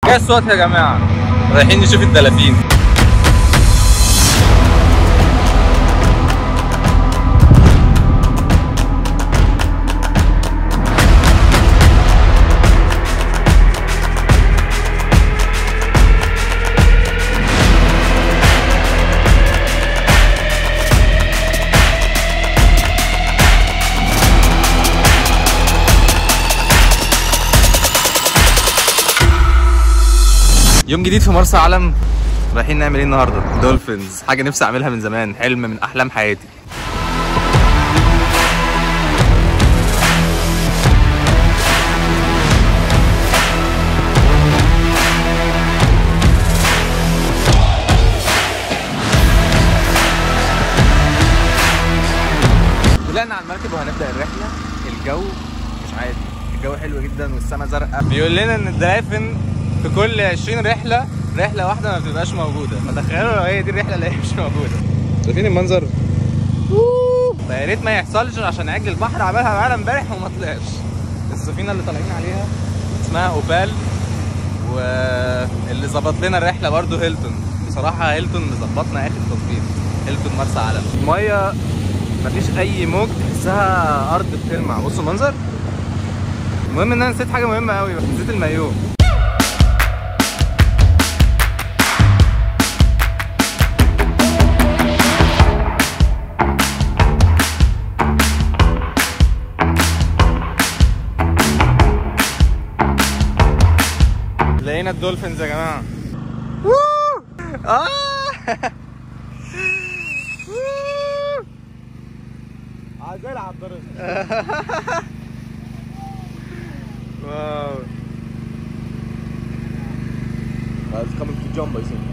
ايه الصوت يا جماعه رايحين نشوف الدلافين يوم جديد في مرسى علم رايحين نعمل ايه النهارده دولفينز حاجه نفسي اعملها من زمان حلم من احلام حياتي طلعنا على المركب وهنبدا الرحله الجو مش عادي الجو حلو جدا والسماء زرقاء بيقول لنا ان الدلافين في كل 20 رحله رحله واحده ما بتبقاش موجوده فتخيلوا لو هي دي الرحله اللي هي مش موجوده شايفين المنظر يا ريت ما يحصلش عشان عجل البحر عملها معانا امبارح وما طلعش السفينه اللي طالعين عليها اسمها اوبال واللي ظبط لنا الرحله برضو هيلتون بصراحه هيلتون مظبطنا اخر تظبيط هيلتون مرسى علم الميه مفيش اي موج تحسها ارض بتلمع بصوا المنظر المهم ان انا نسيت حاجه مهمه قوي نسيت المايو لقينا الدولفينز يا جماعه ووو! اه ووو! عايز العب ضرب واو It's coming to jump I think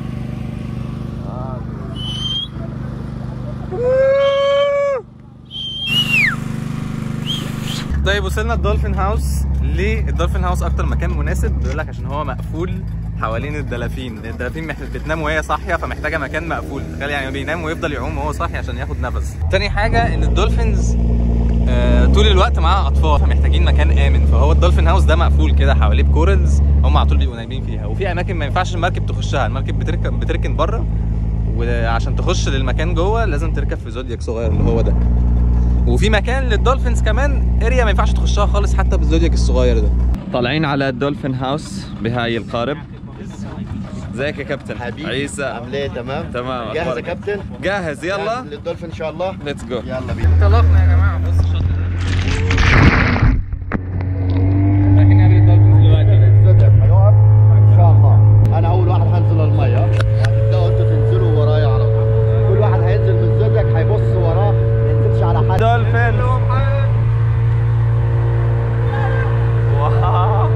طيب وصلنا الدولفين هاوس ليه الدولفين هاوس اكتر مكان مناسب بيقول لك عشان هو مقفول حوالين الدلافين لأن الدلافين مح- بتنام وهي صاحيه فمحتاجه مكان مقفول تخيل يعني بينام ويفضل يعوم وهو صاحي عشان ياخد نفس تاني حاجه ان الدولفينز آه، طول الوقت معاها اطفال فمحتاجين مكان امن فهو الدولفين هاوس ده مقفول كده حواليه بكورلز هم على طول بيبقوا نايمين فيها وفي اماكن ما ينفعش المركب تخشها المركب بتركن بتركن بره وعشان تخش للمكان جوه لازم تركب في زودياك صغير اللي هو ده وفي مكان للدولفينز كمان اريا ما ينفعش تخشها خالص حتى بالزودياك الصغير ده طالعين على الدولفين هاوس بهاي القارب ازيك يا كابتن حبيبي عيسى عامل ايه تمام تمام جاهز يا أخبارك؟ كابتن جاهز يلا جاهز للدولفين ان شاء الله ليتس جو يلا بينا انطلقنا يا جماعه بص الشط ده رايحين نقابل الدولفينز دلوقتي الزدك هيقف ان شاء الله انا اول واحد هنزل الميه وهتبداوا انتوا تنزلوا ورايا على طول كل واحد هينزل من الزدك هيبص وراه ما ينزلش على حد دولفينز واو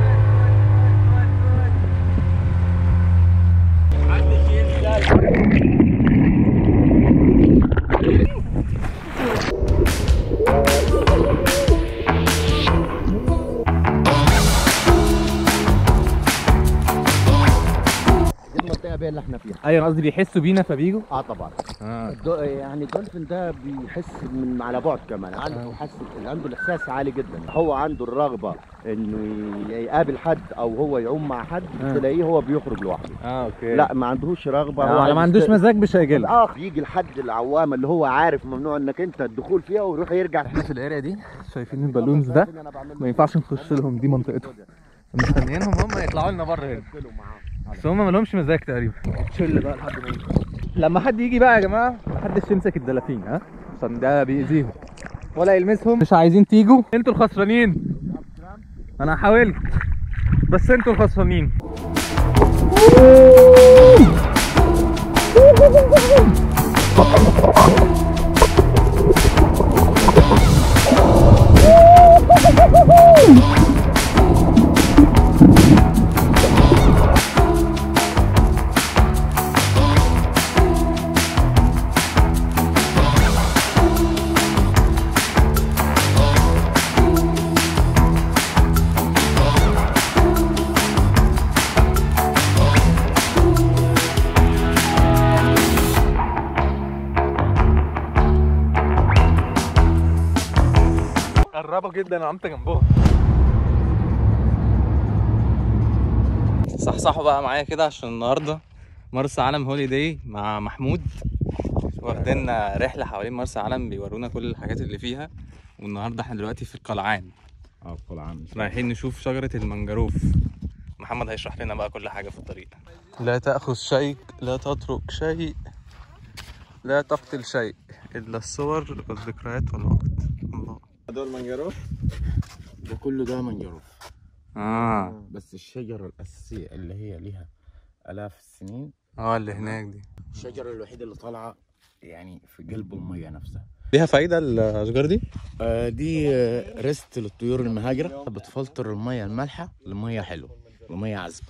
دي المنطقه بقى اللي احنا فيها ايوه قصدي بيحسوا بينا فبيجوا اه طبعا اه الدو... يعني الدولفين ده بيحس من على بعد كمان عنده حس عنده الاحساس عالي جدا هو عنده الرغبه انه يقابل حد او هو يعوم مع حد آه. تلاقيه هو بيخرج لوحده اه اوكي لا ما عندهوش رغبه آه عايز ما عندوش يست- مزاج مش هيجيلك الاخ يجي لحد العوامه اللي هو عارف ممنوع انك انت الدخول فيها ويروح يرجع احنا في الاريا دي شايفين البالونز ده ما ينفعش نخش لهم دي منطقتهم مستنيينهم هم يطلعوا لنا بره هنا بس هم ما لهمش مزاج تقريبا تشيل بقى لحد ما يجي. لما حد يجي بقى يا جماعه محدش يمسك الدلافين ها عشان ده بيأذيهم ولا يلمسهم مش عايزين تيجوا انتوا الخسرانين انا حاولت بس انتوا الخسرانين قربوا جدا انا قمت جنبهم صحصحوا بقى معايا كده عشان النهارده مرسى علم هوليداي مع محمود واخدنا رحله حوالين مرسى علم بيورونا كل الحاجات اللي فيها والنهارده احنا دلوقتي في القلعان اه قلعان رايحين نشوف شجره المنجروف محمد هيشرح لنا بقى كل حاجه في الطريق لا تاخذ شيء لا تترك شيء لا تقتل شيء الا الصور والذكريات والوقت الله دول منجروف ده كله ده منجروف اه بس الشجرة الأساسية اللي هي لها آلاف السنين اه اللي هناك دي الشجرة الوحيدة اللي طالعة يعني في قلب المية نفسها ليها فايده الاشجار دي آه دي آه، ريست للطيور المهاجرة بتفلتر المية المالحة لمية حلوة لمية عذبة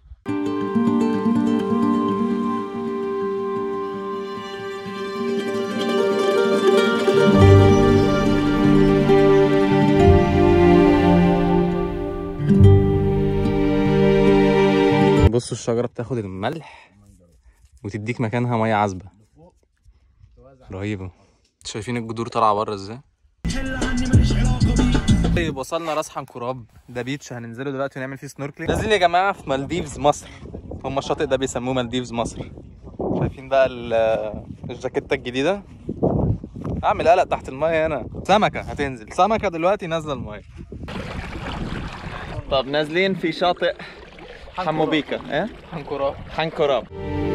بصوا الشجرة بتاخد الملح وتديك مكانها مية عذبة رهيبة شايفين الجذور طالعة بره ازاي؟ طيب وصلنا راس حنكراب ده بيتش هننزله دلوقتي ونعمل فيه سنوركلينج نازلين يا جماعة في مالديفز مصر هم الشاطئ ده بيسموه مالديفز مصر شايفين بقى ال- الجاكيتة الجديدة اعمل قلق تحت المية هنا سمكة هتنزل سمكة دلوقتي نازلة المية طب نازلين في شاطئ حمو بيكا ايه حنكراب حنكراب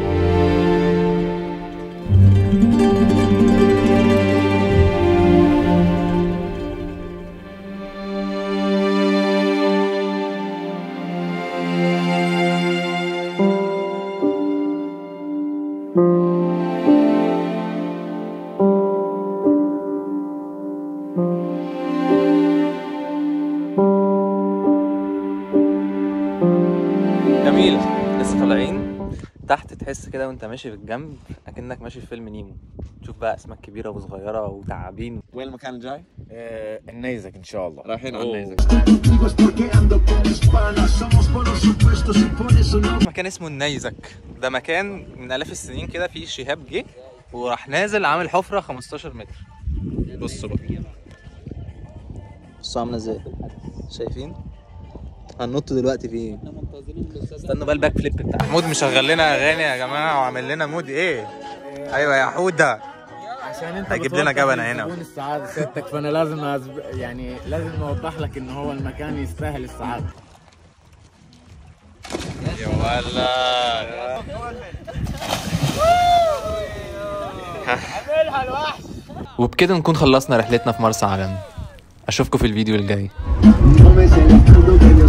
جميل لسه طالعين تحت تحس كده وانت ماشي في الجنب اكنك ماشي في فيلم نيمو تشوف بقى اسماك كبيره وصغيره وتعابين وين المكان الجاي؟ آه النيزك إن شاء الله رايحين على النيزك مكان اسمه النيزك ده مكان من الاف السنين كده فيه شهاب جه وراح نازل عامل حفره 15 متر بصوا بقى بصوا عامله ازاي شايفين هننط دلوقتي فيه استنوا بقى الباك فليب بتاع محمود مشغل لنا اغاني يا جماعه وعامل لنا مود ايه ايوه يا حوده عشان انت هجيب لنا بتوقف جبنة هنا. لزبون السعاده سيادتك فانا لازم أزب... يعني لازم اوضح لك ان هو المكان يستاهل السعاده يا ولا وبكده نكون خلصنا رحلتنا في مرسى علم اشوفكم في الفيديو الجاي